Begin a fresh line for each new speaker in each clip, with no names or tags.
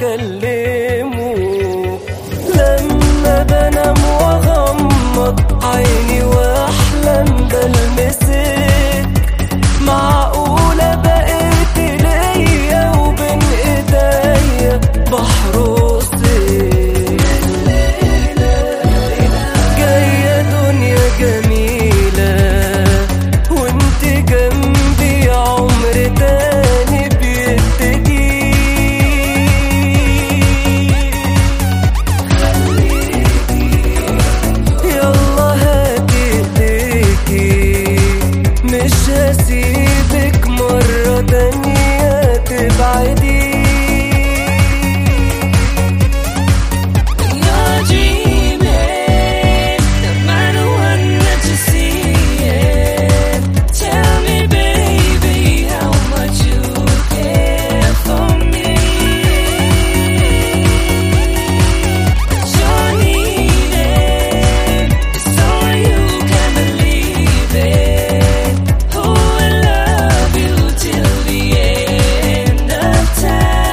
بكلمه لما بنام واغمض عيني واحلم بلمسك معقولة بقيت ليا وبين ايديا بحرسك جاية دنيا جميلة وانت جنبي عمر تاني بيبتدي يلا هاتي ايديكي مش هسيبك مرة تانية تبعدي
You're dreaming, no matter what that you see. Tell me, baby, how much you care for me. You're needing someone you can believe in, who will love you till the end of time.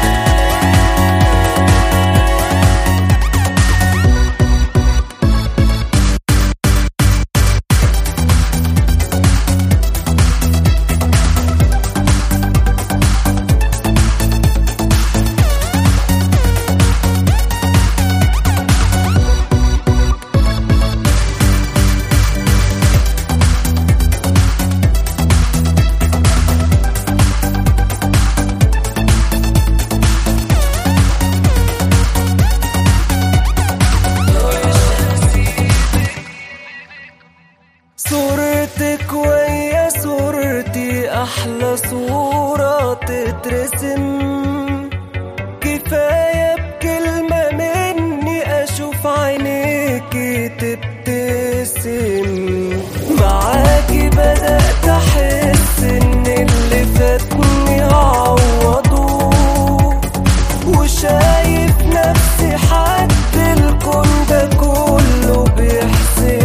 صورتك ويا صورتي أحلى صورة تترسم كفاية بكلمة مني أشوف عينيكي تبتسم معاكي بدأت أحس إن اللي فاتني هعوضه وشايف نفسي حد الكون ده كله بيحسن